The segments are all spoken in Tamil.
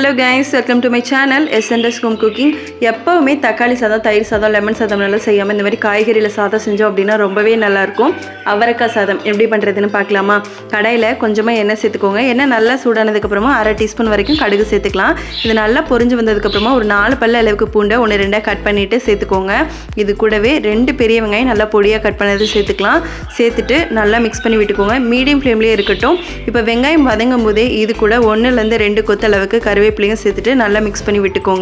hello guys welcome to my channel SNS home cooking எப்போவுமே தக்காளி சாதம் தயிர் சாதம் லெமன் சாதம் நல்லா செய்யாமல் இந்த மாதிரி காய்கறியில் சாதம் செஞ்சோம் அப்படின்னா ரொம்பவே நல்லாயிருக்கும் அவரைக்காய் சாதம் எப்படி பண்ணுறதுன்னு பார்க்கலாமா கடையில் கொஞ்சமாக எண்ணெய் சேர்த்துக்கோங்க எண்ணெய் நல்லா சூடானதுக்கப்புறமா அரை டீஸ்பூன் வரைக்கும் கடுகு சேர்த்துக்கலாம் இது நல்லா பொரிஞ்சு வந்ததுக்கப்புறமா ஒரு நாலு பல்ல அளவுக்கு பூண்டை ஒன்று ரெண்டாக கட் பண்ணிவிட்டு சேர்த்துக்கோங்க இது கூடவே ரெண்டு பெரிய வெங்காயம் நல்லா பொடியாக கட் பண்ணது சேர்த்துக்கலாம் சேர்த்துட்டு நல்லா மிக்ஸ் பண்ணி விட்டுக்கோங்க மீடியம் ஃப்ளேம்லேயே இருக்கட்டும் இப்போ வெங்காயம் வதங்கும் போதே இது கூட ஒன்றுலேருந்து ரெண்டு கொத்த அளவுக்கு கருவேப்பிலையும் சேர்த்துட்டு நல்லா மிக்ஸ் பண்ணி விட்டுக்கோங்க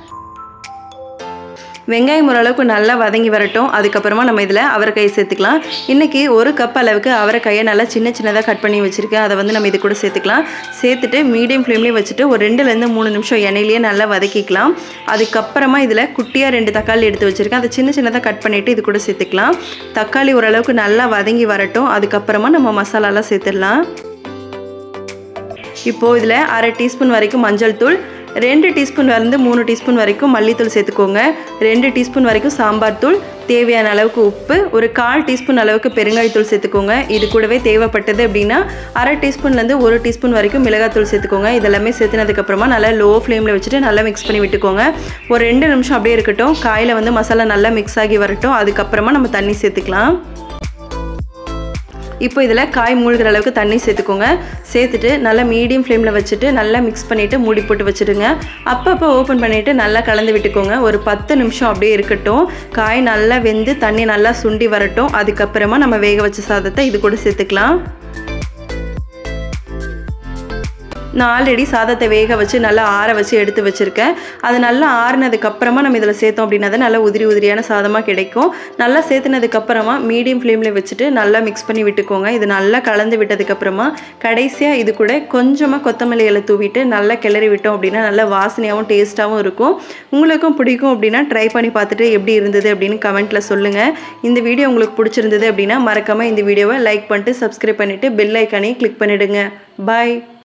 வெங்காயம் ஓரளவுக்கு நல்லா வதங்கி வரட்டும் அதுக்கப்புறமா நம்ம இதில் அவரைக்காயை சேர்த்துக்கலாம் இன்றைக்கி ஒரு கப் அளவுக்கு அவரைக்காயை நல்லா சின்ன சின்னதாக கட் பண்ணி வச்சுருக்கேன் அதை வந்து நம்ம இது கூட சேர்த்துக்கலாம் சேர்த்துட்டு மீடியம் ஃப்ளேம்லேயே வச்சுட்டு ஒரு ரெண்டுலேருந்து மூணு நிமிஷம் எண்ணெயிலேயே நல்லா வதக்கிக்கலாம் அதுக்கப்புறமா இதில் குட்டியாக ரெண்டு தக்காளி எடுத்து வச்சுருக்கேன் அதை சின்ன சின்னதாக கட் பண்ணிவிட்டு இது கூட சேர்த்துக்கலாம் தக்காளி ஓரளவுக்கு நல்லா வதங்கி வரட்டும் அதுக்கப்புறமா நம்ம மசாலாலாம் சேர்த்துடலாம் இப்போது இதில் அரை டீஸ்பூன் வரைக்கும் மஞ்சள் தூள் ரெண்டு டீஸ்பூன் வந்து மூணு டீஸ்பூன் வரைக்கும் மல்லித்தூள் சேர்த்துக்கோங்க ரெண்டு டீஸ்பூன் வரைக்கும் சாம்பார் தூள் தேவையான அளவுக்கு உப்பு ஒரு கால் டீஸ்பூன் அளவுக்கு பெருங்காயத்தூள் சேர்த்துக்கோங்க இது கூடவே தேவைப்பட்டது அப்படின்னா அரை டீஸ்பூன்லேருந்து ஒரு டீஸ்பூன் வரைக்கும் மிளகாத்தூள் சேர்த்துக்கோங்க இதெல்லாமே சேர்த்துனதுக்கப்புறமா நல்லா லோ ஃப்ளேமில் வச்சுட்டு நல்லா மிக்ஸ் பண்ணி விட்டுக்கோங்க ஒரு ரெண்டு நிமிஷம் அப்படியே இருக்கட்டும் காயில் வந்து மசாலா நல்லா மிக்ஸ் ஆகி வரட்டும் அதுக்கப்புறமா நம்ம தண்ணி சேர்த்துக்கலாம் இப்போ இதில் காய் மூழ்கிற அளவுக்கு தண்ணி சேர்த்துக்கோங்க சேர்த்துட்டு நல்லா மீடியம் ஃப்ளேமில் வச்சுட்டு நல்லா மிக்ஸ் பண்ணிவிட்டு மூடி போட்டு வச்சுடுங்க அப்பப்போ ஓப்பன் பண்ணிவிட்டு நல்லா கலந்து விட்டுக்கோங்க ஒரு பத்து நிமிஷம் அப்படியே இருக்கட்டும் காய் நல்லா வெந்து தண்ணி நல்லா சுண்டி வரட்டும் அதுக்கப்புறமா நம்ம வேக வச்ச சாதத்தை இது கூட சேர்த்துக்கலாம் நான் ஆல்ரெடி சாதத்தை வேக வச்சு நல்லா ஆற வச்சு எடுத்து வச்சுருக்கேன் அது நல்லா ஆறுனதுக்கப்புறமா நம்ம இதில் சேர்த்தோம் அப்படின்னா தான் நல்லா உதிரி உதிரியான சாதமாக கிடைக்கும் நல்லா சேர்த்துனதுக்கப்புறமா மீடியம் ஃப்ளேமில் வச்சுட்டு நல்லா மிக்ஸ் பண்ணி விட்டுக்கோங்க இது நல்லா கலந்து விட்டதுக்கப்புறமா கடைசியாக இது கூட கொஞ்சமாக கொத்தமல்லி இலை தூவிட்டு நல்லா கிளறி விட்டோம் அப்படின்னா நல்லா வாசனையாகவும் டேஸ்ட்டாகவும் இருக்கும் உங்களுக்கும் பிடிக்கும் அப்படின்னா ட்ரை பண்ணி பார்த்துட்டு எப்படி இருந்தது அப்படின்னு கமெண்ட்டில் சொல்லுங்கள் இந்த வீடியோ உங்களுக்கு பிடிச்சிருந்தது அப்படின்னா மறக்காமல் இந்த வீடியோவை லைக் பண்ணிட்டு சப்ஸ்கிரைப் பண்ணிவிட்டு பெல் ஐக்கானையும் கிளிக் பண்ணிவிடுங்க பாய்